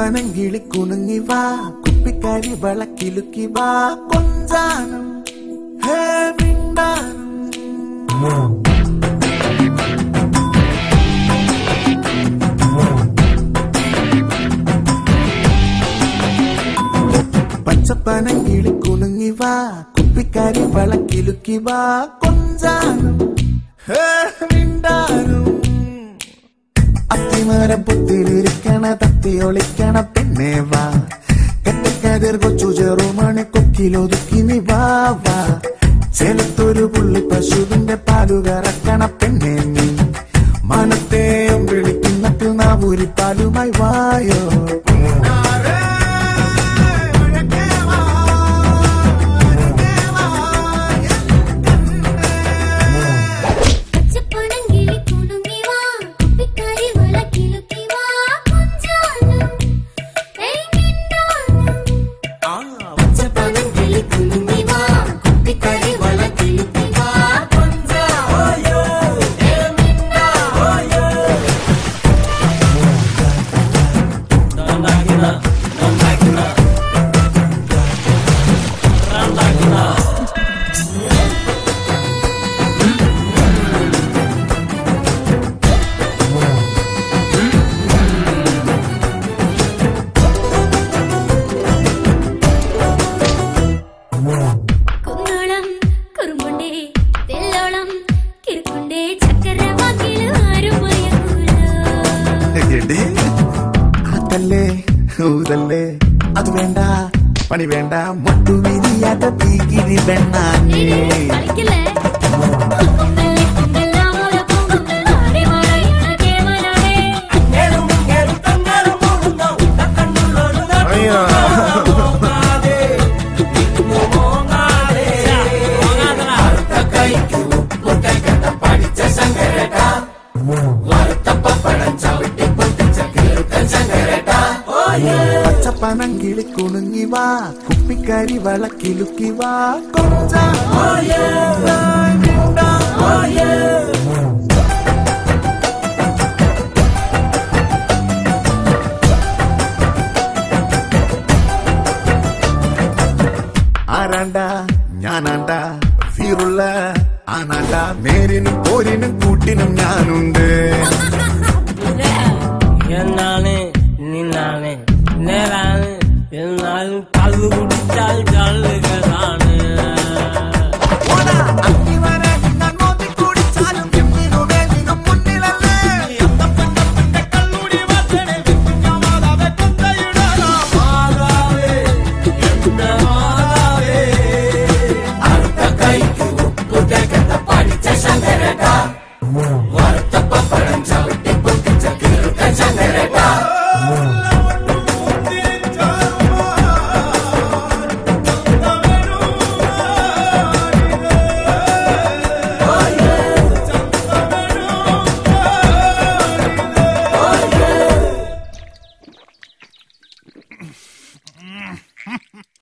പച്ചപ്പനങ്കിളി കുണുങ്ങി വാ കുപ്പിക്കാരി വളക്കിലുക്കി വാ കൊഞ്ചാനം ഹേ മിണ്ടാനം പച്ചപ്പനങ്കിളി കുണുങ്ങി വാ കുപ്പിക്കാരി വളക്കിലുക്കി വാ കൊഞ്ചാനം ഹേ മിണ്ടാനം അത്തിമരം പുത്തിലിരിക്കണ തത്തി ഒളിക്കണ പെണ്ണേ വാ കെട്ടിക്കതിർ കൊച്ചു ചെറുമണി കൊക്കിലൊതുക്കി നീ വാ വാ ചേലത്തൊരു പുള്ളി പശുവിന്റെ പാലു കറക്കണ പെണ്ണേ നീ മനത്തെ വിളിക്കുന്നത്തിൽ നാവൂരി പാലുമായി വായോ പച്ചപ്പനങ്കിളി കുണുങ്ങി വാ കുപ്പിക്കാരി വളക്കിലുക്കി വാ കൊഞ്ചാനം ഏയ് മിണ്ടാനം പച്ചപ്പനങ്കിളി കുണുങ്ങി വാ കുപ്പിക്കാരി വളക്കിലുക്കി വാ കൊഞ്ചാനം ഏയ് മിണ്ടാനം കുന്നോളം കുറുമ്പുണ്ടേ തെല്ലോളം കിറുക്കുണ്ടേ ചക്കരവാക്കില് ആരും മയങ്ങൂലോ എടി, അതല്ലേ ഊതല്ലേ അത് വേണ്ട പണി വേണ്ട മൊട്ടു വിരിയാത്ത തീകിരി വെണ്ണാനേ കളിക്കല്ലേ പൊങ്കല്ലേ പൊങ്കല്ലാമോല പൊങ്കല്ലാടി മറയുന്ന കേവലമേ അയ്യോ പച്ചപ്പനങ്കിളി കുണുങ്ങി വാ കുപ്പിക്കരി വളക്കിലുക്കി വാ കൊഞ്ച ആരാണ്ട ഞാനാണ്ട വീറുള്ള ആനാണ്ട നേരിനും പോരിനും കൂട്ടിനും ഞാനുണ്ട് എന്നാണ് നിന്നാണ് നേരാണ് എന്നാലും കള്ളു കുടിച്ചാൽ കള്ളുകളാണ് ഓടാ, അക്കി